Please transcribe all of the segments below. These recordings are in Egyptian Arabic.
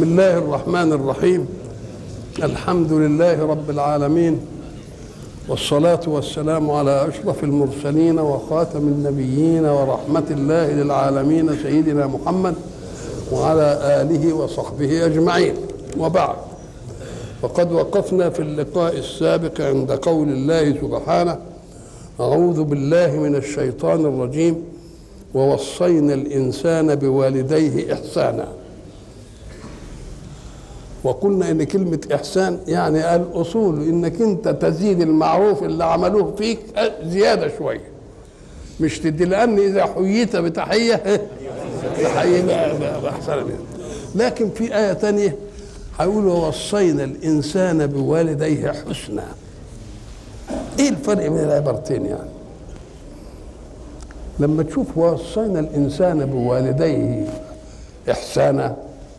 الله الرحمن الرحيم الحمد لله رب العالمين والصلاة والسلام على أشرف المرسلين وخاتم النبيين ورحمة الله للعالمين سيدنا محمد وعلى آله وصحبه أجمعين وبعد فقد وقفنا في اللقاء السابق عند قول الله سبحانه أعوذ بالله من الشيطان الرجيم ووصينا الإنسان بوالديه إحسانا وقلنا ان كلمه احسان يعني الاصول انك انت تزيد المعروف اللي عملوه فيك زياده شويه مش تدي لان اذا حييت بتحيه تحيه باحسن منها لكن في ايه ثانيه هيقول ووصينا الانسان بوالديه حسنا ايه الفرق بين العبارتين يعني لما تشوف ووصينا الانسان بوالديه احسانا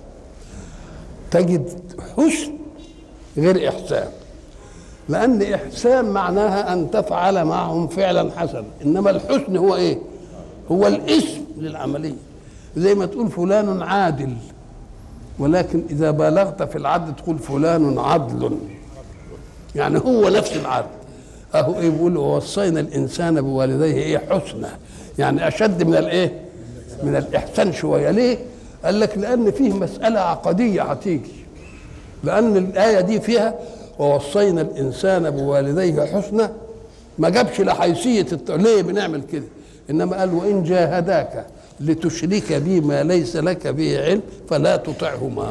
تجد حسن غير إحسان لأن إحسان معناها أن تفعل معهم فعلا حسنا إنما الحسن هو إيه هو الاسم للعملية زي ما تقول فلان عادل ولكن إذا بالغت في العدل تقول فلان عدل يعني هو نفس العدل أهو إيه بيقول ووصينا الإنسان بوالديه إيه حسنا يعني أشد من الإيه من الإحسان شوية ليه قال لك لان فيه مساله عقديه هتيجي لان الايه دي فيها ووصينا الانسان بوالديه حسنا ما جابش لحيثيه الت... ليه بنعمل كده انما قال وان جاهداك لتشرك بي ما ليس لك به علم فلا تطعهما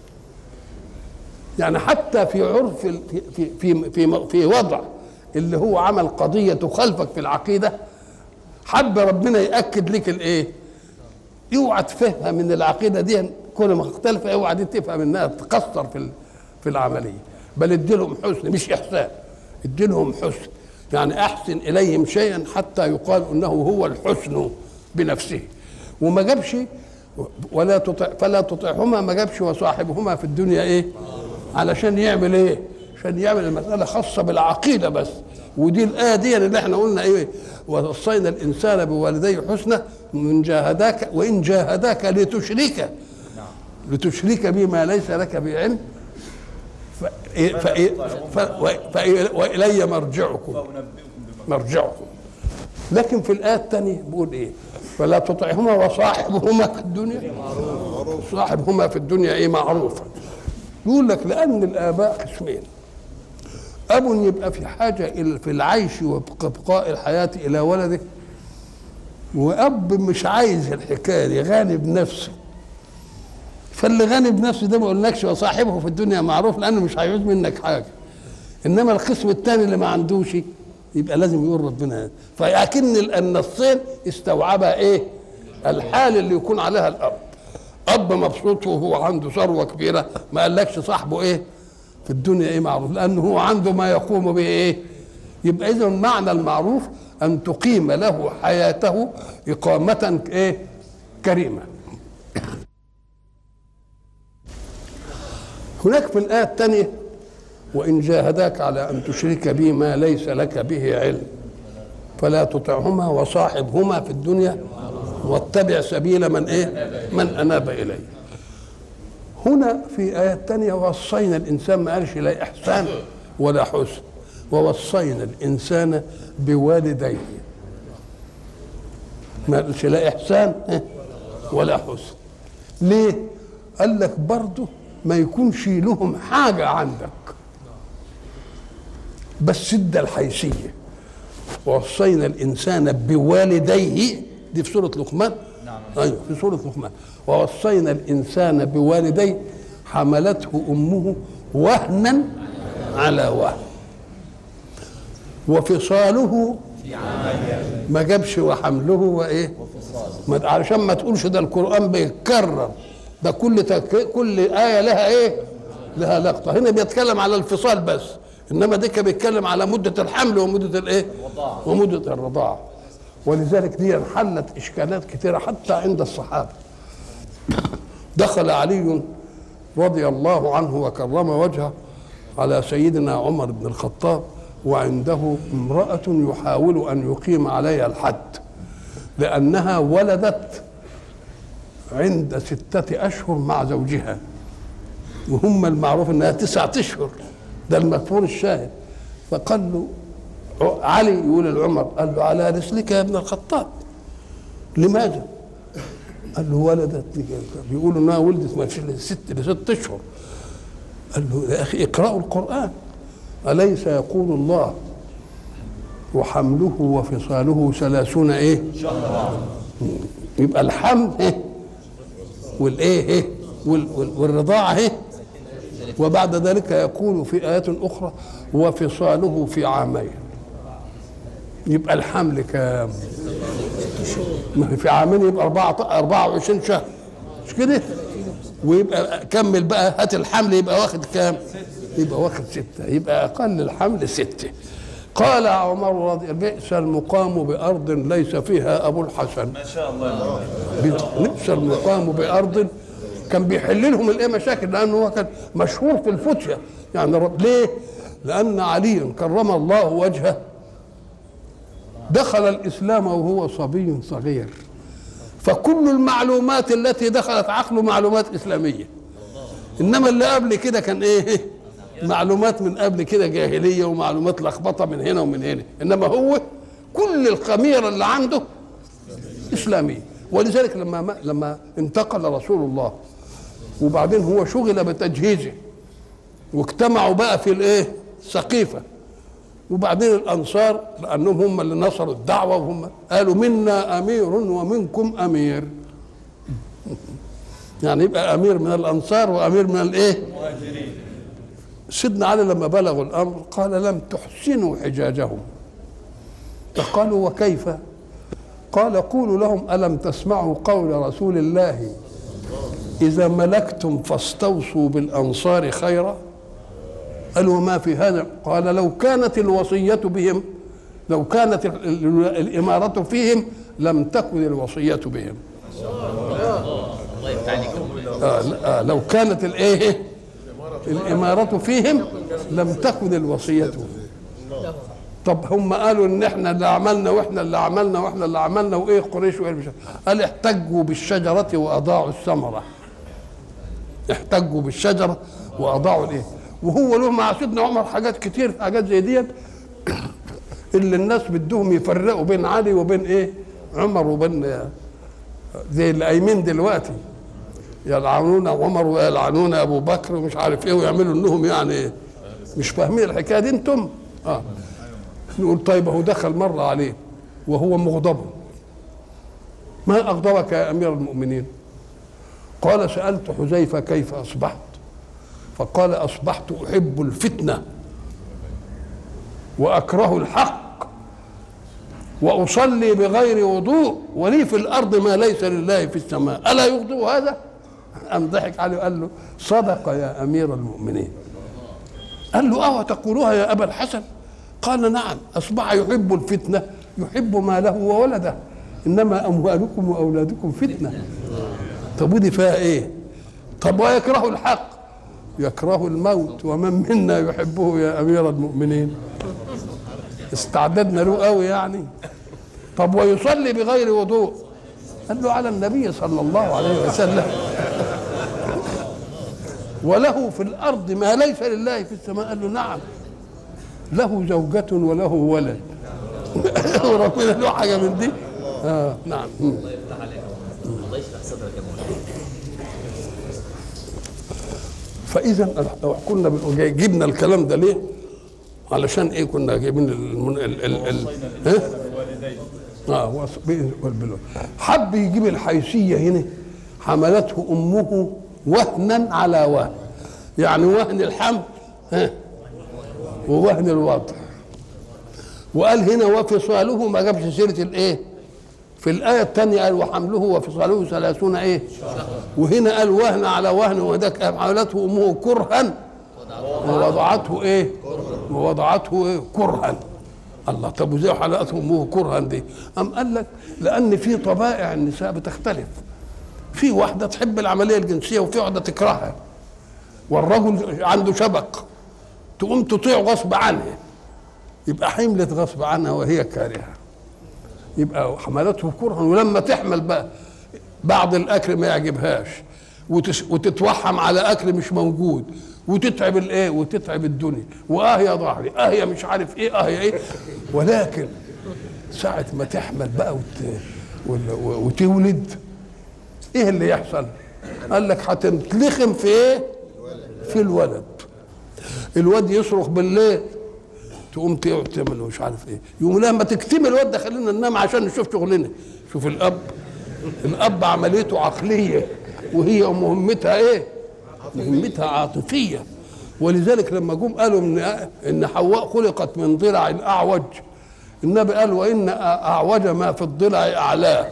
يعني حتى في عرف في في في في, في وضع اللي هو عمل قضيه تخالفك في العقيده حب ربنا ياكد لك الايه اوعى تفهمها من العقيده دي كل ما اختلف اوعى دي تفهم انها تقصر في في العمليه بل ادي لهم حسن مش احسان ادي لهم حسن يعني احسن اليهم شيئا حتى يقال انه هو الحسن بنفسه وما جابش ولا تطع فلا تطعهما ما جابش وصاحبهما في الدنيا ايه علشان يعمل ايه عشان يعمل المساله خاصه بالعقيده بس ودي الايه دي اللي احنا قلنا ايه ووصينا الانسان بوالديه حسنا من جاهداك وان جاهداك لتشرك لتشرك بما ليس لك بعلم والي مرجعكم مرجعكم لكن في الايه الثانيه بيقول ايه فلا تطعهما وصاحبهما في الدنيا صاحبهما في الدنيا ايه معروفا يقول لك لان الاباء قسمين اب يبقى في حاجه في العيش وبقاء الحياه الى ولده واب مش عايز الحكايه دي غني بنفسه فاللي غني بنفسه ده ما اقولكش وصاحبه في الدنيا معروف لانه مش هيعوز منك حاجه انما القسم الثاني اللي ما عندوش يبقى لازم يقول ربنا فاكن النصين استوعبها ايه الحال اللي يكون عليها الاب اب مبسوط وهو عنده ثروه كبيره ما قالكش صاحبه ايه في الدنيا ايه معروف لانه هو عنده ما يقوم به ايه يبقى اذا معنى المعروف ان تقيم له حياته اقامه ايه كريمه هناك في الايه الثانيه وان جاهداك على ان تشرك بي ما ليس لك به علم فلا تطعهما وصاحبهما في الدنيا واتبع سبيل من ايه من اناب اليه هنا في آية تانية وصينا الإنسان ما قالش لا إحسان ولا حسن ووصينا الإنسان بوالديه ما قالش لا إحسان ولا حسن ليه؟ قال لك برضه ما يكونش لهم حاجة عندك بس ادى الحيثية ووصينا الإنسان بوالديه دي في سورة لقمان أيوه في سورة لقمان ووصينا الإنسان بوالديه حملته أمه وهنا على وهن وفصاله ما جابش وحمله وايه ما علشان ما تقولش ده القران بيتكرر ده كل تك... كل ايه لها ايه لها لقطه هنا بيتكلم على الفصال بس انما دي كان بيتكلم على مده الحمل ومده الايه ومده الرضاعه ولذلك دي حلت اشكالات كثيره حتى عند الصحابه دخل علي رضي الله عنه وكرم وجهه على سيدنا عمر بن الخطاب وعنده امرأة يحاول أن يقيم عليها الحد لأنها ولدت عند ستة أشهر مع زوجها وهم المعروف انها تسعة اشهر ده المكفور الشاهد فقال له علي يقول لعمر قال له على رسلك يا ابن الخطاب لماذا؟ قال له ولدت بيقولوا انها ولدت ما ست لست اشهر قال له يا اخي اقرأوا القرآن أليس يقول الله وحمله وفصاله ثلاثون ايه؟ يبقى الحمل ايه؟ والايه ايه؟ والرضاعة ايه؟ وبعد ذلك يقول في آيات أخرى وفصاله في عامين يبقى الحمل كام؟ ما في عامين يبقى 24 شهر مش كده؟ ويبقى كمل بقى هات الحمل يبقى واخد كام؟ يبقى واخد ستة يبقى أقل الحمل ستة قال عمر رضي بئس المقام بأرض ليس فيها أبو الحسن ما شاء الله بئس المقام بأرض كان بيحل لهم الايه مشاكل لانه هو كان مشهور في الفتيه يعني رب ليه؟ لان علي كرم الله وجهه دخل الاسلام وهو صبي صغير فكل المعلومات التي دخلت عقله معلومات اسلاميه انما اللي قبل كده كان ايه؟ معلومات من قبل كده جاهليه ومعلومات لخبطه من هنا ومن هنا انما هو كل الخميره اللي عنده اسلاميه ولذلك لما لما انتقل رسول الله وبعدين هو شغل بتجهيزه واجتمعوا بقى في الايه سقيفه وبعدين الانصار لانهم هم اللي نصروا الدعوه وهم قالوا منا امير ومنكم امير يعني يبقى امير من الانصار وامير من الايه سيدنا علي لما بلغوا الامر قال لم تحسنوا حجاجهم فقالوا وكيف قال قولوا لهم الم تسمعوا قول رسول الله إذا ملكتم فاستوصوا بالأنصار خيرا قالوا ما في هذا قال لو كانت الوصية بهم لو كانت الإمارة فيهم لم تكن الوصية بهم آه آه لو كانت الايه الإمارة فيهم لم تكن الوصية بهم طب هم قالوا ان احنا اللي عملنا واحنا اللي عملنا واحنا اللي عملنا وايه قريش وايه قال احتجوا بالشجره واضاعوا الثمره احتجوا بالشجره واضاعوا الايه وهو له مع سيدنا عمر حاجات كتير حاجات زي ديت اللي الناس بدهم يفرقوا بين علي وبين ايه عمر وبين زي اللي قايمين دلوقتي يلعنون عمر ويلعنون ابو بكر ومش عارف ايه ويعملوا انهم يعني ايه مش فاهمين الحكايه دي انتم اه نقول طيب هو دخل مره عليه وهو مغضب ما اغضبك يا امير المؤمنين قال سألت حذيفة كيف أصبحت فقال أصبحت أحب الفتنة وأكره الحق وأصلي بغير وضوء ولي في الأرض ما ليس لله في السماء ألا يغضب هذا أم ضحك عليه وقال له صدق يا أمير المؤمنين قال له أو تقولها يا أبا الحسن قال نعم أصبح يحب الفتنة يحب ماله وولده إنما أموالكم وأولادكم فتنة طب ودي فيها ايه طب ويكره الحق يكره الموت ومن منا يحبه يا امير المؤمنين استعددنا له قوي يعني طب ويصلي بغير وضوء قال له على النبي صلى الله عليه وسلم وله في الارض ما ليس لله في السماء قال له نعم له زوجة وله ولد وربنا له حاجة من دي آه نعم الله يفتح عليك الله يشرح صدرك يا مولانا فاذا لو كنا بنقول جاي- جبنا الكلام ده ليه؟ علشان ايه كنا جايبين المن... ال... ال... ال... ها؟ اه وص- بإذن والبلوغ. حب يجيب الحيثيه هنا حملته امه وهنا على وهن يعني وهن الحمل ها ووهن الوضع وقال هنا وفصاله ما جابش سيره الايه في الآية الثانية قال وحمله وفصاله ثلاثون إيه وهنا قال وهن على وهن وذاك حملته أمه كرها ووضعته إيه ووضعته إيه كرها الله طب وزي حلقته أمه كرها دي أم قال لك لأن في طبائع النساء بتختلف في واحدة تحب العملية الجنسية وفي واحدة تكرهها والرجل عنده شبق تقوم تطيع غصب عنها يبقى حملت غصب عنها وهي كارهه يبقى حملته كرها ولما تحمل بقى بعض الاكل ما يعجبهاش وتش وتتوحم على اكل مش موجود وتتعب الايه وتتعب الدنيا واه يا ظهري اه يا مش عارف ايه اه يا ايه ولكن ساعة ما تحمل بقى وت... وال- وتولد ايه اللي يحصل؟ قال لك هتتلخم في ايه؟ في الولد الواد يصرخ بالليل تقوم تقعد تعمل مش عارف ايه يقوم لما تكتمل الواد ده خلينا ننام عشان نشوف شغلنا شوف الاب الاب عمليته عقليه وهي مهمتها ايه مهمتها عاطفيه ولذلك لما جم قالوا ان ان حواء خلقت من ضلع الاعوج النبي قال وان اعوج ما في الضلع اعلاه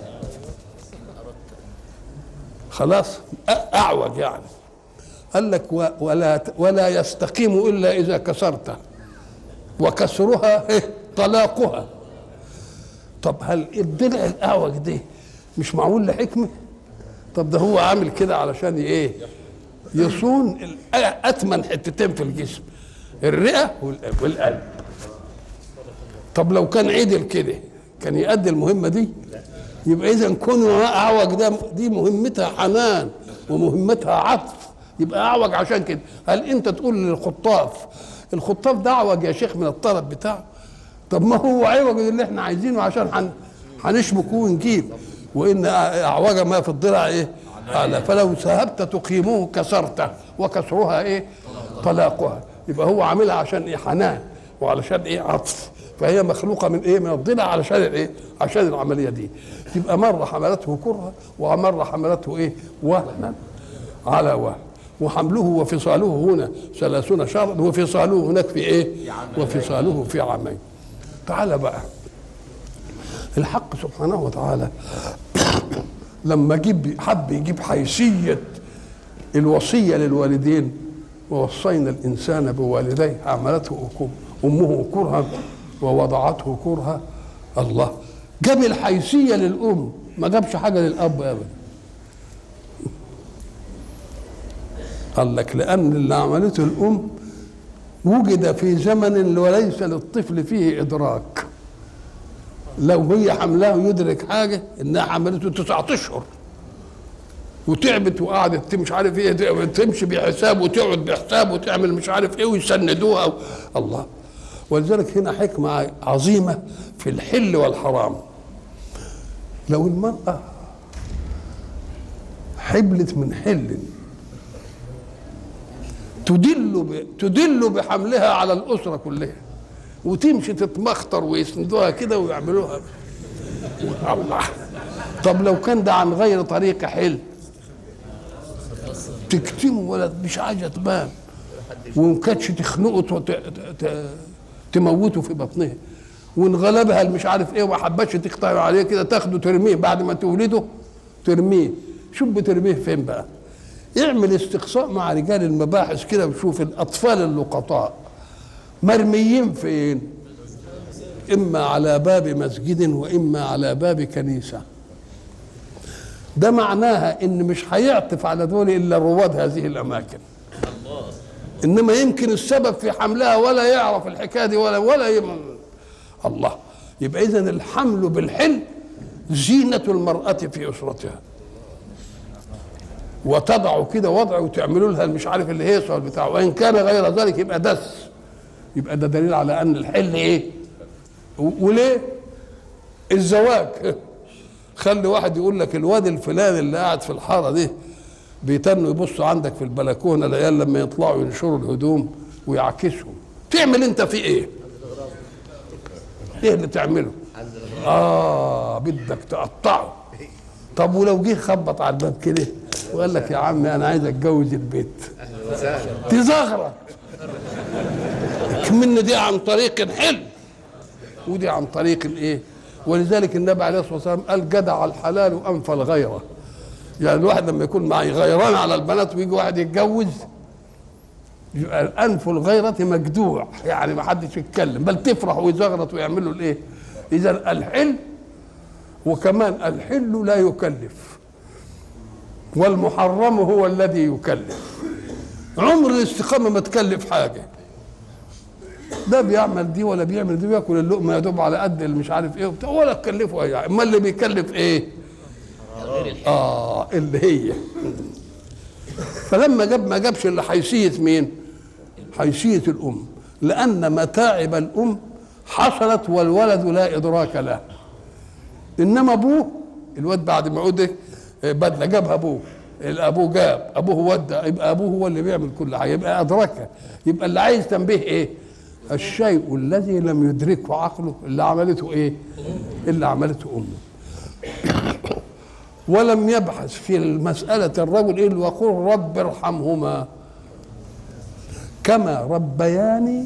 خلاص أ- اعوج يعني قال لك و- ولا ولا يستقيم الا اذا كسرته وكسرها إيه؟ طلاقها طب هل الضلع الاعوج ده مش معمول لحكمه طب ده هو عامل كده علشان ايه يصون ال- اتمن حتتين في الجسم الرئه والقلب- والقلب طب لو كان عدل كده كان يؤدي المهمه دي يبقى اذا كونه اعوج ده دي مهمتها حنان ومهمتها عطف يبقى اعوج عشان كده هل انت تقول للخطاف الخطاف ده اعوج يا شيخ من الطلب بتاعه طب ما هو عوج اللي احنا عايزينه عشان هن- هنشبك ونجيب وان اعوج ما في الضلع ايه اعلى فلو ذهبت تقيمه كسرته وكسرها ايه طلاقها يبقى هو عاملها عشان ايه حنان وعلشان ايه عطف فهي مخلوقه من ايه من الضلع علشان الايه عشان العمليه دي تبقى مره حملته كرها ومره حملته ايه وهنا على وهن وحمله وفصاله هنا ثلاثون شهرا وفصاله هناك في ايه وفصاله في عامين تعال بقى الحق سبحانه وتعالى لما جيب حب يجيب حيثيه الوصيه للوالدين ووصينا الانسان بوالديه حملته أكم- امه كرها ووضعته كرها الله جاب الحيثيه للام ما جابش حاجه للاب ابدا قال لك لان اللي عملته الام وجد في زمن وليس للطفل فيه ادراك لو هي حملاه يدرك حاجه انها حملته تسعة اشهر وتعبت وقعدت مش عارف ايه تمشي بحساب وتقعد بحساب وتعمل مش عارف ايه ويسندوها و... الله ولذلك هنا حكمه عظيمه في الحل والحرام لو المراه حبلت من حل تدل ب... تدل بحملها على الاسره كلها وتمشي تتمخطر ويسندوها كده ويعملوها الله طب لو كان ده عن غير طريق حل تكتمه ولا مش حاجه تبان وان كانتش تخنقه وت... ت... تموته في بطنها وان غلبها مش عارف ايه وما حبتش تقطع عليه كده تاخده ترميه بعد ما تولده ترميه شوف بترميه فين بقى اعمل استقصاء مع رجال المباحث كده وشوف الاطفال اللقطاء مرميين فين اما على باب مسجد واما على باب كنيسه ده معناها ان مش هيعطف على دول الا رواد هذه الاماكن انما يمكن السبب في حملها ولا يعرف الحكايه دي ولا ولا يم... الله يبقى اذا الحمل بالحل زينه المراه في اسرتها وتضع كده وضع وتعملوا لها مش عارف اللي هي بتاع وان كان غير ذلك يبقى دس يبقى ده دليل على ان الحل ايه و- وليه الزواج خلي واحد يقول لك الواد الفلاني اللي قاعد في الحاره دي بيتنوا يبصوا عندك في البلكونه العيال لما يطلعوا ينشروا الهدوم ويعكسهم تعمل انت في ايه ايه اللي تعمله اه بدك تقطعه طب ولو جه خبط على الباب كده وقال لك يا عمي انا عايز اتجوز البيت تزغرط من دي عن طريق الحل ودي عن طريق الايه ولذلك النبي عليه الصلاه والسلام قال جدع الحلال انفى الغيره يعني الواحد لما يكون معي غيران على البنات ويجي واحد يتجوز يبقى انف الغيرة مجدوع يعني ما حدش يتكلم بل تفرح ويزغرط ويعمل له الايه اذا الحل وكمان الحل لا يكلف والمحرم هو الذي يكلف عمر الاستقامة ما تكلف حاجة ده بيعمل دي ولا بيعمل دي بياكل اللقمة يا دوب على قد اللي مش عارف ايه وبتاع ولا تكلفه اي حاجة امال اللي بيكلف ايه؟ غير الحل اه اللي هي فلما جاب ما جابش الا حيثيه مين؟ حيثيه الام لان متاعب الام حصلت والولد لا ادراك له انما ابوه الواد بعد ما عود بدله جابها ابوه ابوه جاب ابوه ودى يبقى ابوه هو اللي بيعمل كل حاجه يبقى ادركها يبقى اللي عايز تنبيه ايه؟ الشيء الذي لم يدركه عقله اللي عملته ايه؟ اللي عملته امه ولم يبحث في المسألة الرجل إلا وقل رب ارحمهما كما ربياني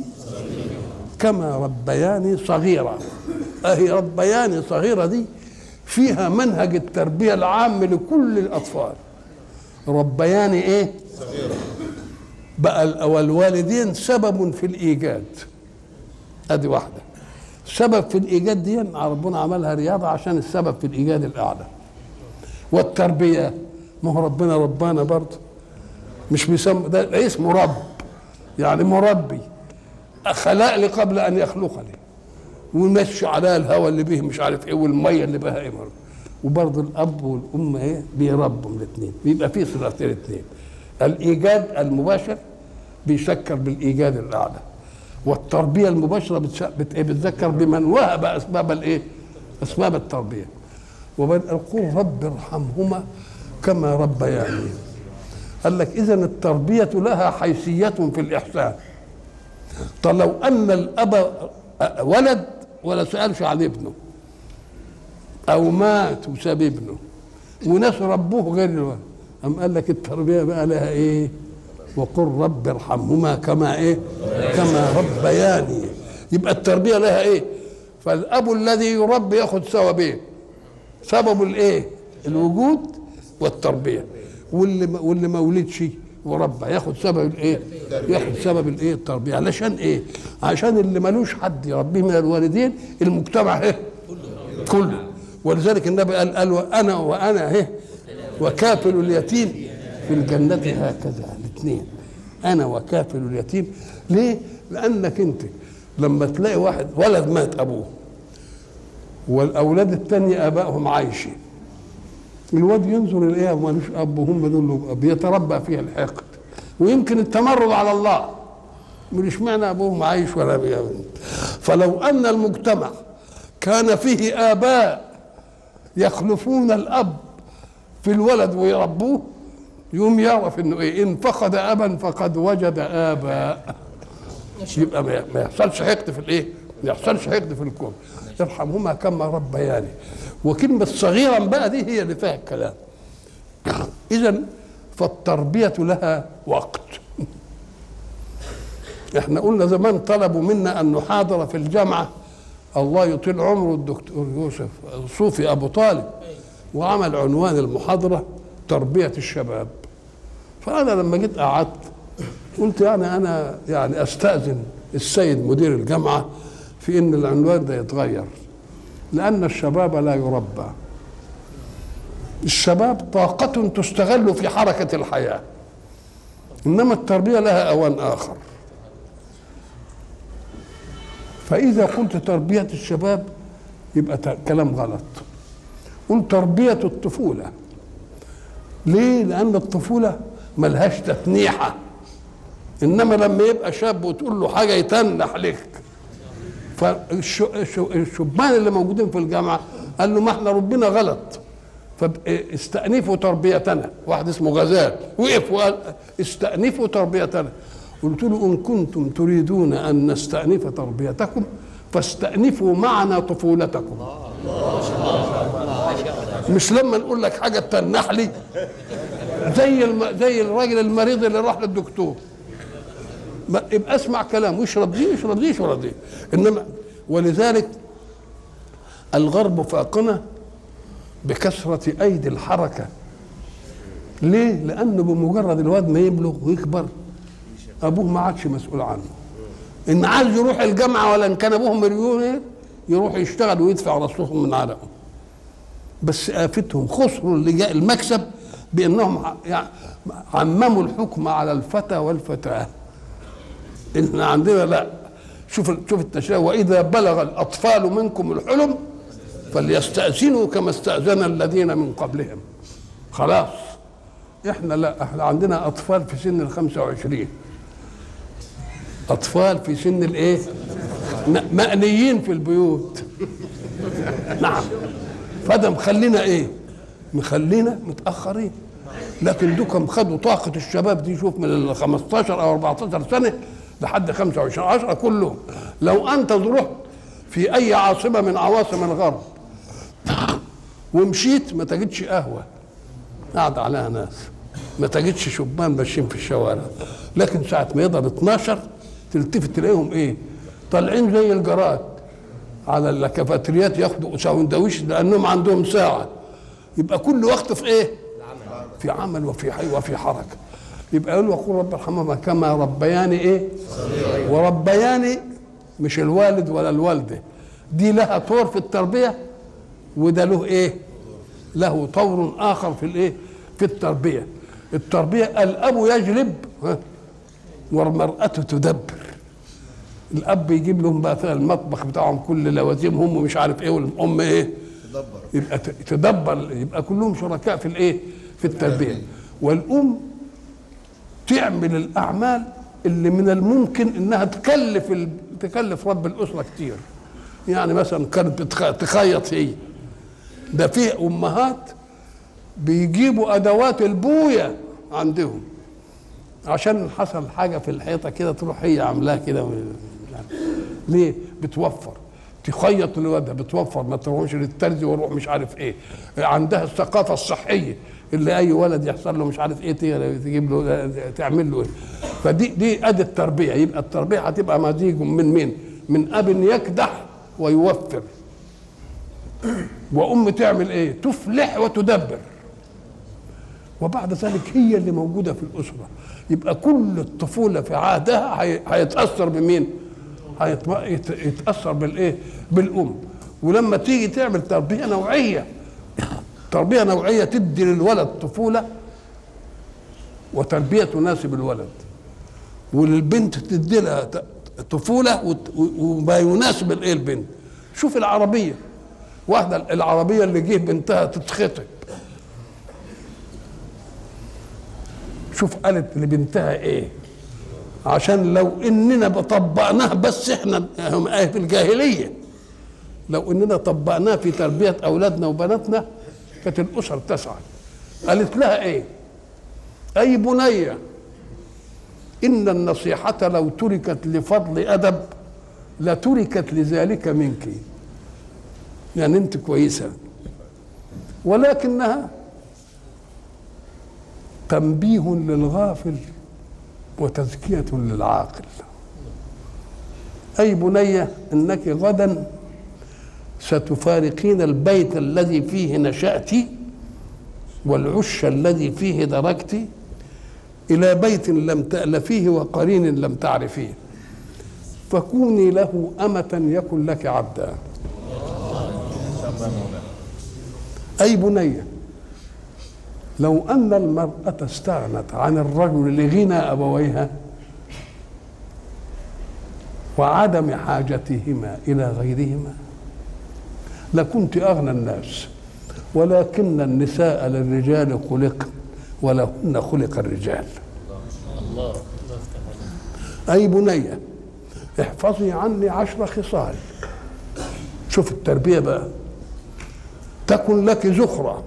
كما ربياني صغيرة أهي ربياني صغيرة دي فيها منهج التربية العام لكل الأطفال ربياني إيه صغيرة بقى والوالدين سبب في الإيجاد أدي واحدة سبب في الإيجاد دي ربنا عملها رياضة عشان السبب في الإيجاد الأعلى والتربية ما هو ربنا ربانا برضه مش بيسمى ده اسمه رب يعني مربي خلقني قبل ان يخلقني ويمشي عليها الهواء اللي به مش عارف ايه والميه اللي بها ايه وبرضه الاب والام ايه بيربوا الاثنين بيبقى في صلتين الاثنين الايجاد المباشر بيشكر بالايجاد الاعلى والتربيه المباشره بتذكر بمن وهب اسباب الايه؟ اسباب التربيه وقل رب ارحمهما كما ربياني قال لك اذا التربيه لها حيثيه في الاحسان طب لو ان الاب ولد ولا سالش عن ابنه او مات وساب ابنه وناس ربوه غير الولد أم قال لك التربيه بقى لها ايه وقل رب ارحمهما كما ايه كما ربياني يبقى التربيه لها ايه فالاب الذي يربي ياخذ ثوابين سبب الايه الوجود والتربيه واللي واللي ما ولدش وربى ياخد سبب الايه ياخد سبب الايه التربيه علشان ايه عشان اللي ملوش حد يربيه من الوالدين المجتمع ايه كله ولذلك النبي قال قال وانا وانا ايه وكافل اليتيم في الجنة هكذا الاثنين أنا وكافل اليتيم ليه؟ لأنك أنت لما تلاقي واحد ولد مات أبوه والأولاد التانية آبائهم عايشين الواد ينظر إليه مالوش أب وهم دول له أب يتربى فيها الحقد ويمكن التمرد على الله مش معنى أبوهم عايش ولا بيعمل فلو أن المجتمع كان فيه آباء يخلفون الأب في الولد ويربوه يوم يعرف انه ايه ان فقد ابا فقد وجد اباء يبقى ما يحصلش حقد في الايه ما يحصلش حقد في الكون ارحمهما كما ربياني وكلمه صغيرا بقى دي هي اللي فيها الكلام اذا فالتربيه لها وقت احنا قلنا زمان طلبوا منا ان نحاضر في الجامعه الله يطيل عمره الدكتور يوسف صوفي ابو طالب وعمل عنوان المحاضره تربيه الشباب فانا لما جيت قعدت قلت يعني انا يعني استاذن السيد مدير الجامعه في ان العنوان ده يتغير لان الشباب لا يربى الشباب طاقة تستغل في حركة الحياة إنما التربية لها أوان آخر فإذا قلت تربية الشباب يبقى كلام غلط قل تربية الطفولة ليه؟ لأن الطفولة ملهاش تتنيحة إنما لما يبقى شاب وتقول له حاجة يتنح لك فالشبان اللي موجودين في الجامعة قال له ما احنا ربنا غلط فاستأنفوا تربيتنا واحد اسمه غزال وقف وقال استأنفوا تربيتنا قلت له إن كنتم تريدون أن نستأنف تربيتكم فاستأنفوا معنا طفولتكم مش لما نقول لك حاجة تنح لي زي الم... زي الراجل المريض اللي راح للدكتور ما يبقى اسمع كلام واشرب دي اشرب دي اشرب دي انما ولذلك الغرب فاقنا بكثرة أيدي الحركة ليه؟ لأنه بمجرد الواد ما يبلغ ويكبر أبوه ما عادش مسؤول عنه إن عايز يروح الجامعة ولا إن كان أبوه مليونير يروح يشتغل ويدفع رصهم من عرقهم بس آفتهم خسروا اللي جاء المكسب بأنهم يعني عمموا الحكم على الفتى والفتاة إحنا عندنا لا شوف شوف التشريع وإذا بلغ الأطفال منكم الحلم فليستأذنوا كما استأذن الذين من قبلهم خلاص احنا لا احنا عندنا اطفال في سن ال 25 اطفال في سن الايه م- مأنيين في البيوت نعم فده مخلينا ايه مخلينا متاخرين لكن دوكم خدوا طاقه الشباب دي شوف من ال 15 او 14 سنه لحد 25 10 كلهم لو انت رحت في اي عاصمه من عواصم الغرب ومشيت ما تجدش قهوه قاعد عليها ناس ما تجدش شبان ماشيين في الشوارع لكن ساعه ما يضرب 12 تلتفت تلاقيهم ايه طالعين زي الجراد على الكافيتريات ياخدوا ساندويش لانهم عندهم ساعه يبقى كل وقت في ايه في عمل وفي حي وفي حركه يبقى يقول وقول رب ارحمهما كما ربياني ايه وربياني مش الوالد ولا الوالده دي لها طور في التربيه وده له ايه له طور اخر في الايه في التربيه التربيه الاب يجلب ها والمراه تدبر الاب يجيب لهم بقى في المطبخ بتاعهم كل لوازمهم ومش عارف ايه والام ايه يبقى ت- تدبر يبقى كلهم شركاء في الايه في التربيه والام تعمل الاعمال اللي من الممكن انها تكلف ال... تكلف رب الاسره كتير يعني مثلا كانت بتخ- تخيط هي ده في امهات بيجيبوا ادوات البويه عندهم عشان حصل حاجه في الحيطه كده تروح هي عاملاها كده ليه بتوفر تخيط لوالدها بتوفر ما تروحش للترزي واروح مش عارف ايه عندها الثقافه الصحيه اللي اي ولد يحصل له مش عارف ايه تي- تجيب له تعمل له ايه فدي دي ادي التربيه يبقى التربيه هتبقى مزيج من مين؟ من اب يكدح ويوفر وام تعمل ايه؟ تفلح وتدبر وبعد ذلك هي اللي موجوده في الاسره يبقى كل الطفوله في عهدها هي- هيتاثر بمين؟ هيتم- يت- يتاثر بالايه؟ بالام ولما تيجي تعمل تربيه نوعيه تربيه نوعيه تدي للولد طفوله وتربيه تناسب الولد وللبنت تدي لها ت- طفوله وت- و- وما يناسب الايه البنت شوف العربيه واحده العربيه اللي جه بنتها تتخطب شوف قالت لبنتها ايه عشان لو اننا طبقناه بس احنا هم آية في الجاهليه لو اننا طبقناه في تربيه اولادنا وبناتنا كانت الاسر تسعد قالت لها ايه اي بنيه ان النصيحه لو تركت لفضل ادب لتركت لذلك منك يعني انت كويسه ولكنها تنبيه للغافل وتزكية للعاقل أي بنية إنك غدا ستفارقين البيت الذي فيه نشأت والعش الذي فيه دركت إلى بيت لم تألفيه وقرين لم تعرفيه فكوني له أمة يكن لك عبدا أي بنيه لو أن المرأة استغنت عن الرجل لغنى أبويها وعدم حاجتهما إلى غيرهما لكنت أغنى الناس ولكن النساء للرجال خلق ولهن خلق الرجال الله أي بنية احفظي عني عشر خصال شوف التربية بقى تكن لك زخرة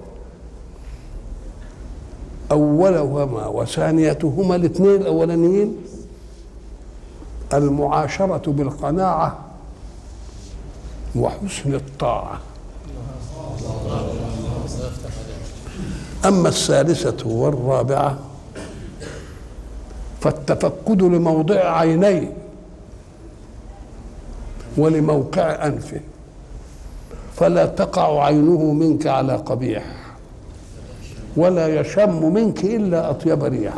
أولهما وثانيتهما الاثنين الأولانيين المعاشرة بالقناعة وحسن الطاعة أما الثالثة والرابعة فالتفقد لموضع عينيه ولموقع أنفه فلا تقع عينه منك على قبيح ولا يشم منك إلا أطيب ريح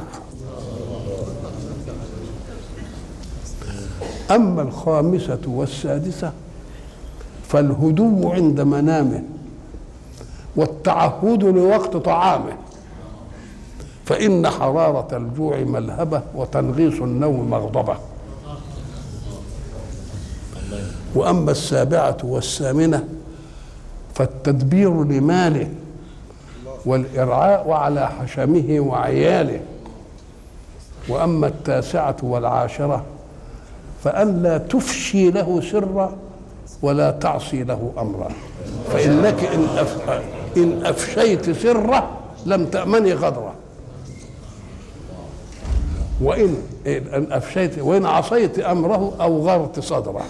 أما الخامسة والسادسة فالهدوء عند منامه والتعهد لوقت طعامه فإن حرارة الجوع ملهبة وتنغيص النوم مغضبة وأما السابعة والثامنة فالتدبير لماله والإرعاء على حشمه وعياله وأما التاسعة والعاشرة فأن لا تفشي له سرا ولا تعصي له أمرا فإنك إن, أف... إن أفشيت سره لم تأمني غدره وإن إن أفشيت وإن عصيت أمره أوغرت صدره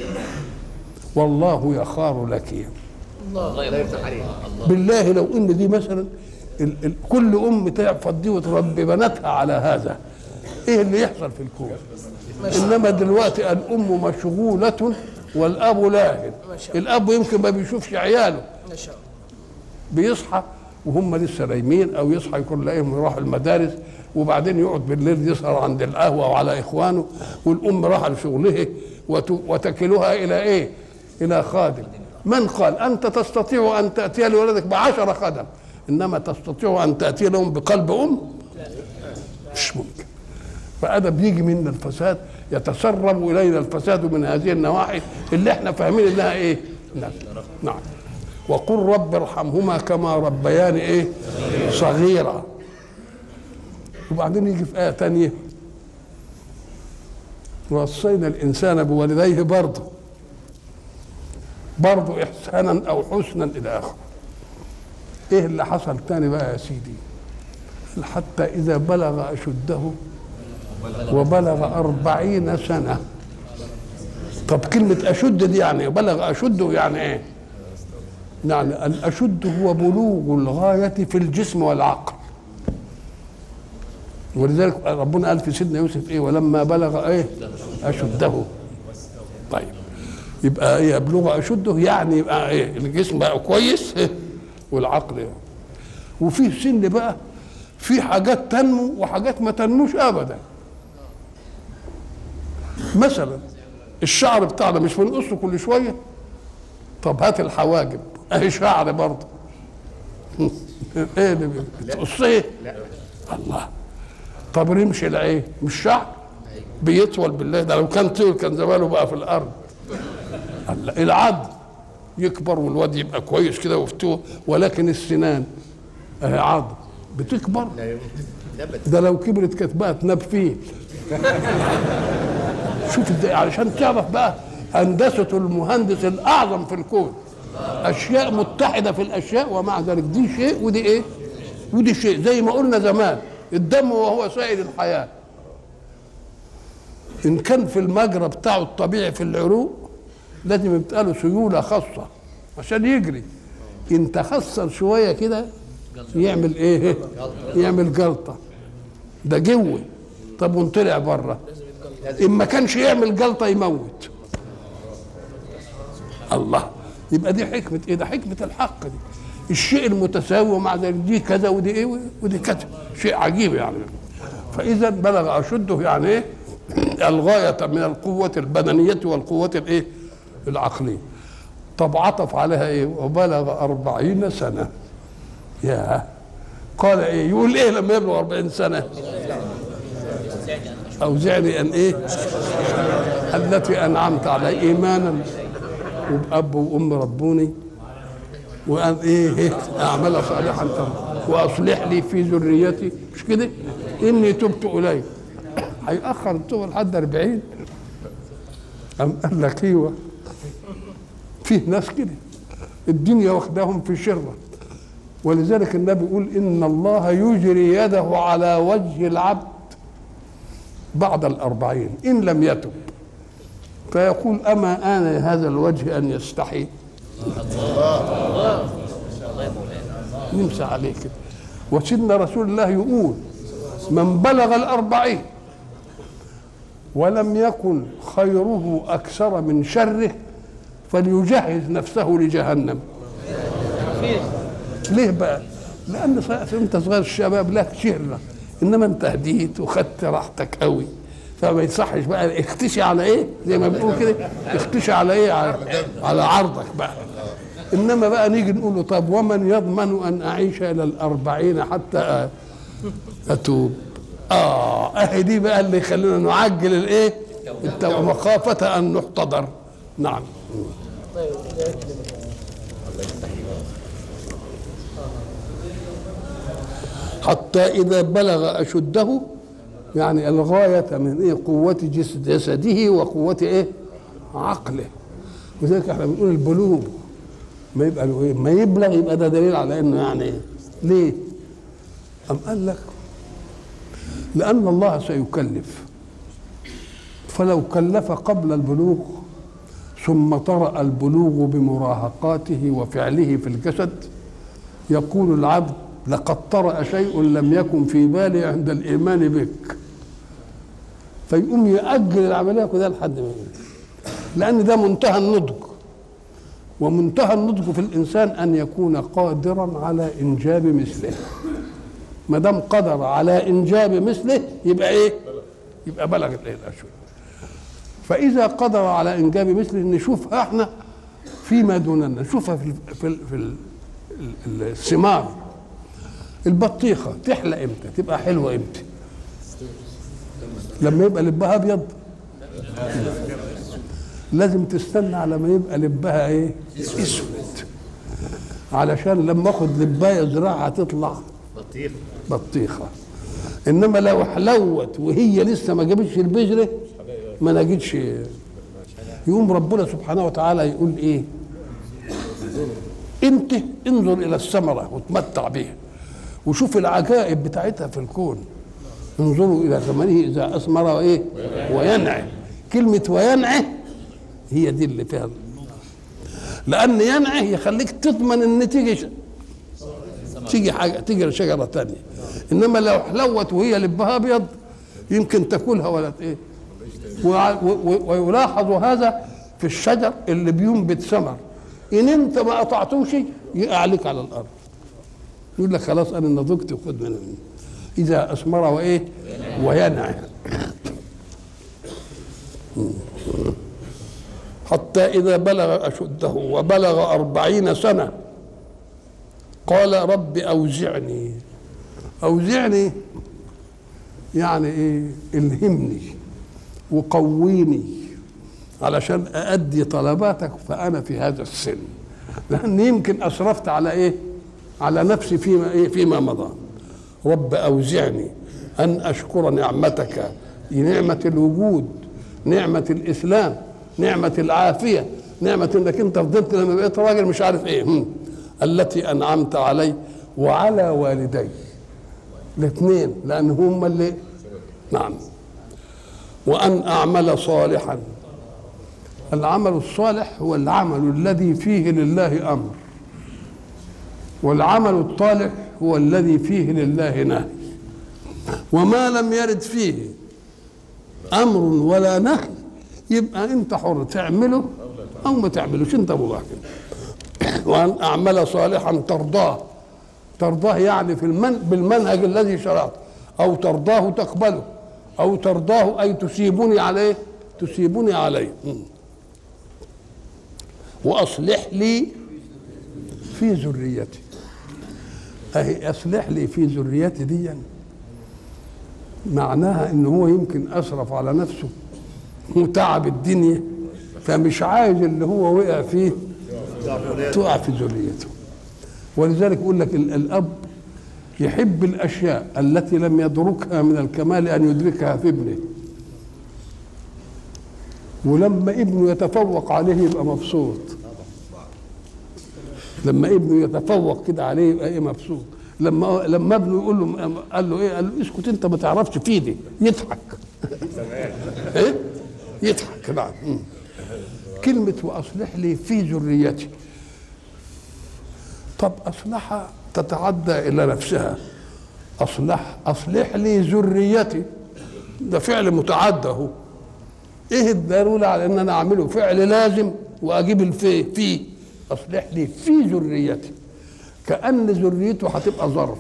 والله يخار لك الله يفتح عليك الله بالله لو ان دي مثلا ال ال كل ام تحفظ دي وتربي بناتها على هذا ايه اللي يحصل في الكون انما دلوقتي الام مشغوله والاب لاهن الاب يمكن ما بيشوفش عياله ما شاء الله بيصحى وهم لسه نايمين او يصحى يكون لاقيهم يروح المدارس وبعدين يقعد بالليل يسهر عند القهوه وعلى اخوانه والام راح لشغله وت- وتكلها الى ايه؟ الى خادم من قال انت تستطيع ان تاتي لولدك بعشر خدم انما تستطيع ان تاتي لهم بقلب ام؟ مش ممكن فهذا بيجي منا الفساد يتسرب الينا الفساد من هذه النواحي اللي احنا فاهمين انها ايه؟ نعم نعم وقل رب ارحمهما كما ربياني ايه؟ صغيرا وبعدين يجي في آية تانية وصينا الإنسان بوالديه برضه برضه إحسانا أو حسنا إلى آخره إيه اللي حصل تاني بقى يا سيدي حتى إذا بلغ أشده وبلغ أربعين سنة طب كلمة أشد دي يعني بلغ أشده يعني إيه يعني الأشد هو بلوغ الغاية في الجسم والعقل ولذلك ربنا قال في سيدنا يوسف ايه ولما بلغ ايه اشده طيب يبقى ايه يبلغ اشده يعني يبقى ايه الجسم بقى كويس إيه؟ والعقل إيه؟ وفي سن بقى في حاجات تنمو وحاجات ما تنموش ابدا مثلا الشعر بتاعنا مش بنقصه كل شويه طب هات الحواجب اهي شعر برضه ايه اللي بتقصيه الله طب رمش العين مش شعر بيطول بالله ده لو كان طول كان زمانه بقى في الارض الله العظم يكبر والواد يبقى كويس كده وفتوه ولكن السنان اهي عظم بتكبر ده لو كبرت كانت بقى تناب فيه شوف ده علشان تعرف بقى هندسة المهندس الأعظم في الكون أشياء متحدة في الأشياء ومع ذلك دي شيء ودي إيه؟ ودي شيء زي ما قلنا زمان الدم وهو سائل الحياة إن كان في المجرى بتاعه الطبيعي في العروق لازم يبقى له سيولة خاصة عشان يجري إن تخسر شوية كده يعمل إيه؟ يعمل جلطة ده جوي طب وان طلع بره إن ما كانش يعمل جلطة يموت الله يبقى دي حكمة إيه؟ ده حكمة الحق دي الشيء المتساوي ومع ذلك دي كذا ودي ايه ودي كذا شيء عجيب يعني فاذا بلغ اشده يعني ايه الغايه من القوه البدنيه والقوه الايه العقليه طب عطف عليها ايه وبلغ أربعين سنه يا قال ايه يقول ايه لما يبلغ أربعين سنه اوزعني ان ايه التي انعمت علي ايمانا وباب وام ربوني وأن إيه, إيه أعمل صالحا ترى وأصلح لي في ذريتي مش كده إني تبت إليك هيأخر التوبة لحد 40 أم قال لك أيوه فيه ناس كده الدنيا واخداهم في شرة ولذلك النبي يقول إن الله يجري يده على وجه العبد بعد الأربعين إن لم يتب فيقول أما آن هذا الوجه أن يستحي نمسى عليه كده وسيدنا رسول الله يقول من بلغ الأربعين ولم يكن خيره أكثر من شره فليجهز نفسه لجهنم ليه بقى لأن ص- أنت صغير الشباب لك شهرة إنما أنت هديت وخدت راحتك قوي فما يصحش بقى اختشي على ايه زي ما بنقول كده اختشي على ايه على, على عرضك بقى انما بقى نيجي نقول له طب ومن يضمن ان اعيش الى الاربعين حتى اتوب اه اهي دي بقى اللي يخلينا نعجل الايه التوبة مخافة ان نحتضر نعم حتى إذا بلغ أشده يعني الغاية من إيه قوة جس- جسده وقوة إيه عقله وذلك احنا بنقول البلوغ ما يبقى له إيه ما يبلغ يبقى ده دليل على إنه يعني إيه ليه؟ أم قال لك لأن الله سيكلف فلو كلف قبل البلوغ ثم طرأ البلوغ بمراهقاته وفعله في الجسد يقول العبد لقد طرأ شيء لم يكن في بالي عند الإيمان بك فيقوم يأجل العملية كده لحد ما يموت. لأن ده منتهى النضج ومنتهى النضج في الإنسان أن يكون قادرا على إنجاب مثله ما دام قدر على إنجاب مثله يبقى إيه؟ يبقى بلغ الإيه الأشهر فإذا قدر على إنجاب مثله نشوفها إحنا فيما دوننا نشوفها في ال في ال في ال ال- الثمار البطيخة تحلى إمتى؟ تبقى حلوة إمتى؟ لما يبقى لبها أبيض لازم تستنى على ما يبقى لبها ايه اسود علشان لما اخد لبايه زراعه تطلع بطيخ بطيخه انما لو حلوت وهي لسه ما جابتش البذره ما نجدش يقوم ربنا سبحانه وتعالى يقول ايه انت انظر الى الثمره وتمتع بها وشوف العجائب بتاعتها في الكون انظروا الى ثمره اذا اثمر وايه وينعي كلمه وينعي هي دي اللي فيها لان ينعي يخليك تضمن ان تيجي ش- تيجي حاجه تيجي شجره تانية انما لو حلوت وهي لبها ابيض يمكن تاكلها ولا ت- ايه وع- و- و- ويلاحظ هذا في الشجر اللي بينبت ثمر ان انت ما قطعتوش يقع عليك على الارض يقول لك خلاص انا نضجت وخد من اذا اثمر وايه وينعي حتى إذا بلغ أشده وبلغ أربعين سنة قال رب أوزعني أوزعني يعني إيه الهمني وقويني علشان أأدي طلباتك فأنا في هذا السن لأن يمكن أسرفت على إيه على نفسي فيما إيه فيما مضى رب أوزعني أن أشكر نعمتك نعمة الوجود نعمة الإسلام نعمة العافية نعمة انك انت فضلت لما بقيت راجل مش عارف ايه هم. التي انعمت علي وعلى والدي الاثنين لان هم اللي نعم وان اعمل صالحا العمل الصالح هو العمل الذي فيه لله امر والعمل الطالح هو الذي فيه لله نهي وما لم يرد فيه امر ولا نهي يبقى انت حر تعمله او ما تعملوش انت ابو بكر وان اعمل صالحا ترضاه ترضاه يعني في المن بالمنهج الذي شرعته او ترضاه تقبله او ترضاه اي تسيبني عليه تسيبني عليه م. واصلح لي في ذريتي اهي اصلح لي في ذريتي دي معناها ان هو يمكن اسرف على نفسه وتعب الدنيا فمش عايز اللي هو وقع فيه تقع في ذريته ولذلك يقول لك ال- الاب يحب الاشياء التي لم يدركها من الكمال ان يدركها في ابنه ولما ابنه يتفوق عليه يبقى مبسوط لما ابنه يتفوق كده عليه يبقى ايه مبسوط لما لما ابنه يقول له قال له ايه قال له اسكت انت ما تعرفش في دي يضحك ايه يضحك نعم مم. كلمة وأصلح لي في ذريتي طب أصلح تتعدى إلى نفسها أصلح أصلح لي ذريتي ده فعل متعدى هو إيه الضرورة على إن أنا أعمله فعل لازم وأجيب الفي في أصلح لي في ذريتي كأن ذريته هتبقى ظرف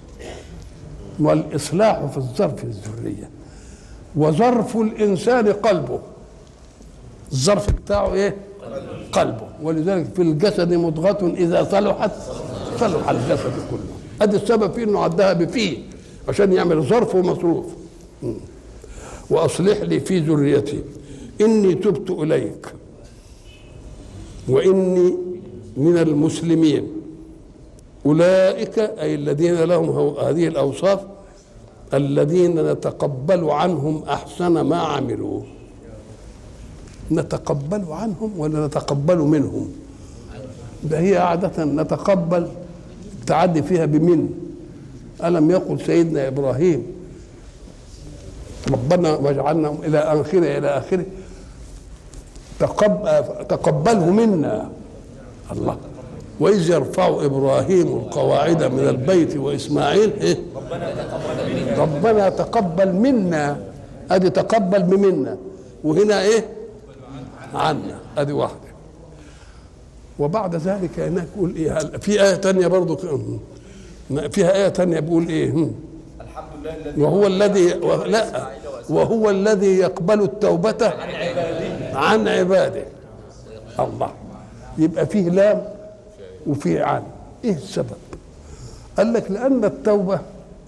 والإصلاح في الظرف الذرية وظرف الإنسان قلبه الظرف بتاعه ايه قلبه ولذلك في الجسد مضغة إذا صلحت صلح الجسد كله ادي السبب في انه عدها بفيه عشان يعمل ظرف ومصروف م. واصلح لي في ذريتي اني تبت اليك واني من المسلمين أولئك أي الذين لهم هو- هذه الأوصاف الذين نتقبل عنهم أحسن ما عملوا نتقبل عنهم ولا نتقبل منهم ده هي عادة نتقبل تعدي فيها بمن ألم يقل سيدنا إبراهيم ربنا واجعلنا إلى آخره إلى آخره تقب تقبله منا الله وإذ يرفع إبراهيم القواعد من البيت وإسماعيل إيه؟ ربنا تقبل منا أدي تقبل بمنا وهنا إيه عنا أدي واحدة وبعد ذلك هناك يقول إيه هل- في آية تانية برضو ك- فيها آية تانية بيقول إيه هم. وهو الذي و- لا وهو الذي يقبل التوبة عن عباده الله يبقى فيه لام وفيه عن ايه السبب قال لك لان التوبه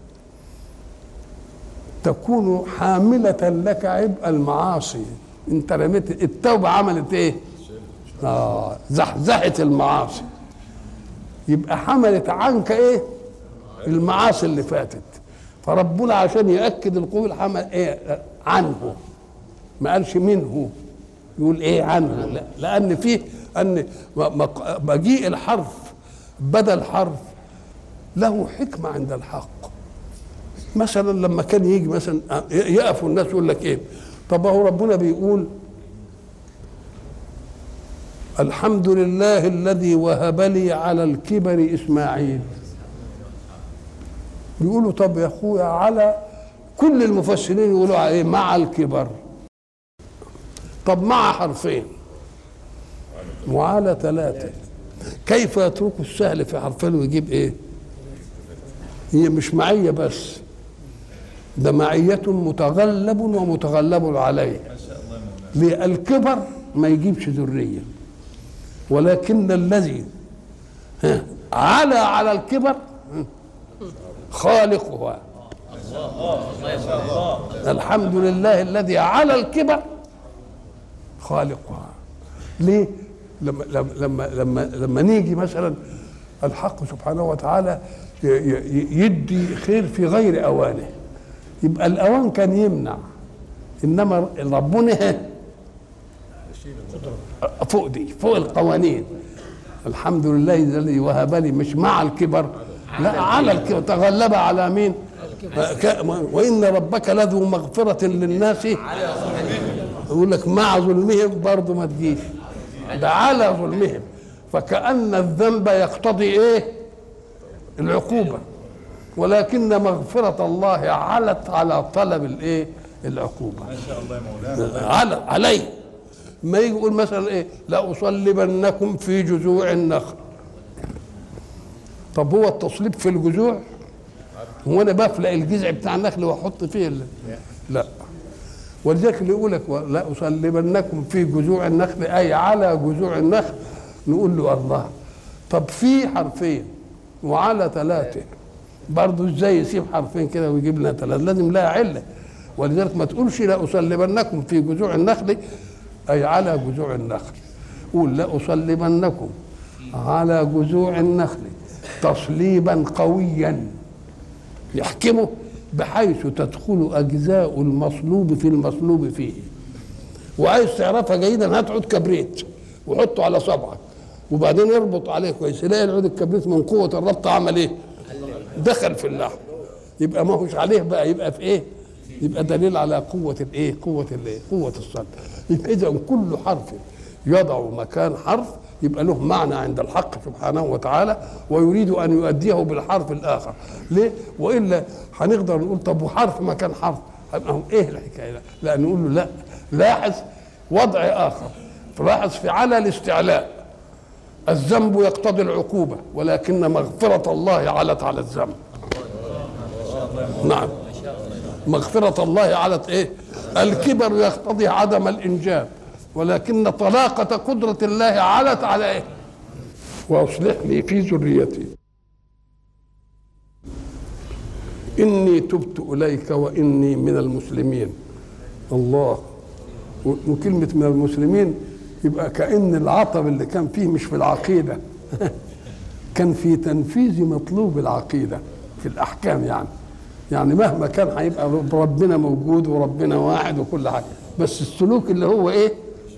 تكون حاملة لك عبء المعاصي انت رميت التوبة عملت ايه اه زحزحت المعاصي يبقى حملت عنك ايه المعاصي اللي فاتت فربنا عشان يأكد القول حمل ايه عنه ما قالش منه يقول ايه عنه لا لان فيه ان م- مق- مجيء الحرف بدل حرف له حكمه عند الحق مثلا لما كان يجي مثلا يقفوا الناس يقول لك ايه طب هو ربنا بيقول الحمد لله الذي وهب لي على الكبر اسماعيل بيقولوا طب يا اخويا على كل المفسرين يقولوا عليه مع الكبر طب مع حرفين وعلى ثلاثة كيف يترك السهل في حرفين ويجيب ايه هي مش معية بس ده معية متغلب ومتغلب عليه ليه الكبر ما يجيبش ذرية ولكن الذي ها، على على الكبر ها، خالقها الحمد لله الذي على الكبر خالقها ليه لما لما لما لما, لما نيجي مثلا الحق سبحانه وتعالى ي- ي- يدي خير في غير اوانه يبقى الاوان كان يمنع انما ربنا فوق دي فوق القوانين الحمد لله الذي وهب لي مش مع الكبر لا على الكبر تغلب على مين ك- وان ربك لذو مغفره للناس يقول لك مع ظلمهم برضه ما تجيش ده على ظلمهم فكأن الذنب يقتضي ايه العقوبة ولكن مغفرة الله علت على طلب الايه العقوبة ما شاء الله يا مولانا على عليه ما يجي يقول مثلا ايه لأصلبنكم في جذوع النخل طب هو التصليب في الجذوع هو انا بفلق الجذع بتاع النخل واحط فيه ال- لا ولذلك اللي يقول لك لا اصلبنكم في جذوع النخل اي على جذوع النخل نقول له الله طب في حرفين وعلى ثلاثه برضه ازاي يسيب حرفين كده ويجيب لنا ثلاثه لازم لها عله ولذلك ما تقولش لا اصلبنكم في جذوع النخل اي على جذوع النخل قول لا اصلبنكم على جذوع النخل تصليبا قويا يحكمه بحيث تدخل اجزاء المصلوب في المصلوب فيه وعايز تعرفها جيدا هات عود كبريت وحطه على صبعك وبعدين اربط عليه كويس تلاقي العود الكبريت من قوه الربط عمل ايه؟ دخل في اللحم يبقى ما هوش عليه بقى يبقى في ايه؟ يبقى دليل على قوه الايه؟ قوه الايه؟ قوه الصلب يبقى اذا كل حرف يضع مكان حرف يبقى له معنى عند الحق سبحانه وتعالى ويريد ان يؤديه بالحرف الاخر ليه والا هنقدر نقول طب وحرف مكان حرف هيبقى هو ايه الحكايه لا, لا نقول له لا لاحظ وضع اخر لاحظ في على الاستعلاء الذنب يقتضي العقوبه ولكن مغفره الله علت على الذنب نعم مغفرة الله علت ايه الكبر يقتضي عدم الانجاب ولكن طلاقة قدرة الله علت على ايه واصلح لي في ذريتي اني تبت اليك واني من المسلمين الله و- وكلمة من المسلمين يبقى كأن العطب اللي كان فيه مش في العقيدة كان في تنفيذ مطلوب العقيده في الاحكام يعني يعني مهما كان هيبقى ربنا موجود وربنا واحد وكل حاجه بس السلوك اللي هو ايه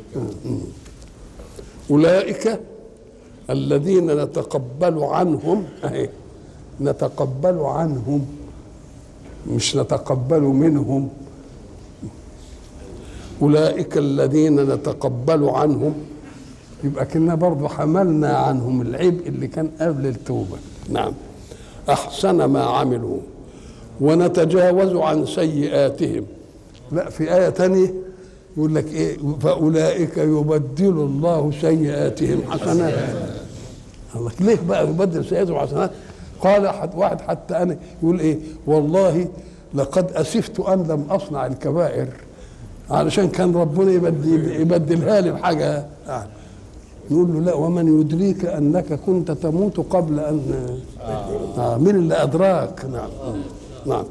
اولئك الذين نتقبل عنهم اهي نتقبل عنهم مش نتقبل منهم اولئك الذين نتقبل عنهم يبقى كنا برضو حملنا عنهم العبء اللي كان قبل التوبه نعم احسن ما عملوا ونتجاوز عن سيئاتهم لا في آية تانية يقول لك إيه فأولئك يبدل الله سيئاتهم حسنات الله ليه بقى يبدل سيئاتهم حسنات قال حد واحد حتى أنا يقول إيه والله لقد أسفت أن لم أصنع الكبائر علشان كان ربنا يبدل يبدلها لي بحاجة يعني نقول له لا ومن يدريك أنك كنت تموت قبل أن آه من اللي أدراك نعم نعم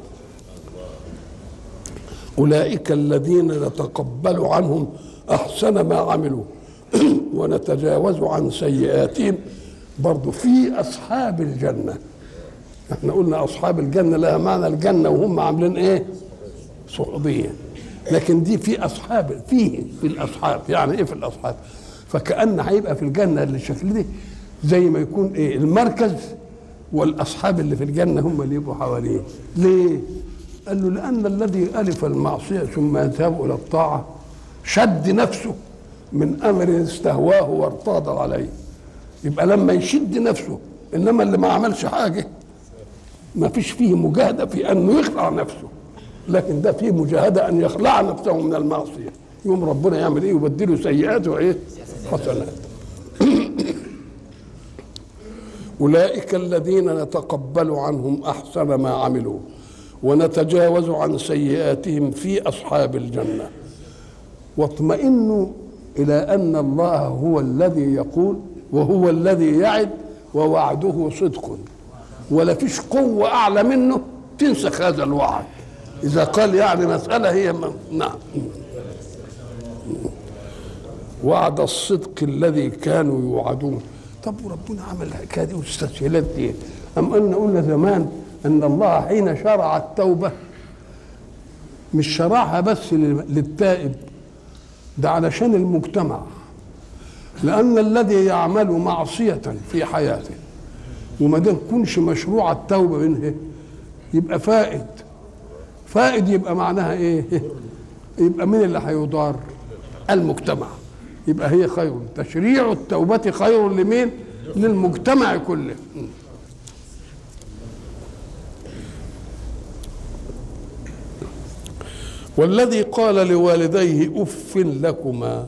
أولئك الذين نتقبل عنهم أحسن ما عملوا ونتجاوز عن سيئاتهم برضو في أصحاب الجنة احنا قلنا أصحاب الجنة لها معنى الجنة وهم عاملين إيه صحبية لكن دي في أصحاب فيه في الأصحاب يعني إيه في الأصحاب فكأن هيبقى في الجنة اللي الشكل دي زي ما يكون إيه المركز والاصحاب اللي في الجنه هم اللي يبقوا حواليه ليه قال له لان الذي الف المعصيه ثم يذهب الى الطاعه شد نفسه من امر استهواه وارتاض عليه يبقى لما يشد نفسه انما اللي ما عملش حاجه ما فيش فيه مجاهده في انه يخلع نفسه لكن ده فيه مجاهده ان يخلع نفسه من المعصيه يوم ربنا يعمل ايه يبدله سيئاته ايه حسنات أولئك الذين نتقبل عنهم أحسن ما عملوا ونتجاوز عن سيئاتهم في أصحاب الجنة واطمئنوا إلى أن الله هو الذي يقول وهو الذي يعد ووعده صدق ولا فيش قوة أعلى منه تنسخ هذا الوعد إذا قال يعني مسألة هي من... نعم وعد الصدق الذي كانوا يوعدون طب وربنا عمل الحكايه دي والاستسهالات دي أم أن قلنا زمان أن الله حين شرع التوبة مش شرعها بس للتائب ده علشان المجتمع لأن الذي يعمل معصية في حياته وما دام تكونش مشروع التوبة منه يبقى فائد فائد يبقى معناها ايه يبقى مين اللي هيضار المجتمع يبقى هي خير تشريع التوبة خير لمين للمجتمع كله والذي قال لوالديه اف لكما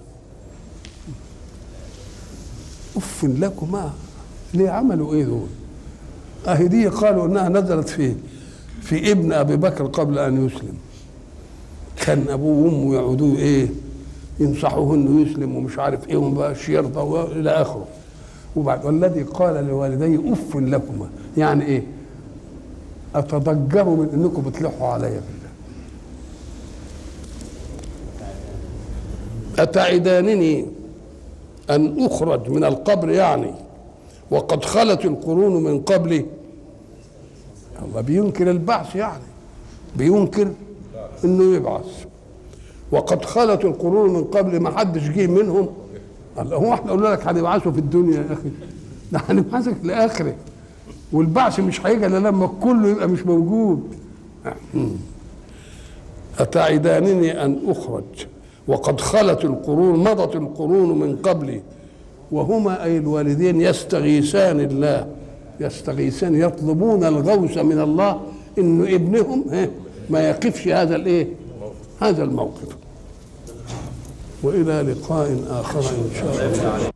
اف لكما ليه عملوا ايه دول اهي دي قالوا انها نزلت في في ابن ابي بكر قبل ان يسلم كان ابوه وامه يعودوه ايه ينصحوه انه يسلم ومش عارف ايه وما بقاش يرضى الى اخره وبعد والذي قال لوالديه اف لكما يعني ايه اتضجر من انكم بتلحوا علي بالله اتعدانني ان اخرج من القبر يعني وقد خلت القرون من قبلي الله بينكر البعث يعني بينكر انه يبعث وقد خلت القرون من قبل ما حدش جه منهم الله هو احنا قلنا لك هنبعثه في الدنيا يا اخي ده هنبعثك لاخره والبعث مش هيجي الا لما كله يبقى مش موجود أتعدانني أن أخرج وقد خلت القرون مضت القرون من قبلي وهما أي الوالدين يستغيثان الله يستغيثان يطلبون الغوث من الله إنه ابنهم ما يقفش هذا الإيه هذا الموقف وإلى لقاء آخر إن شاء الله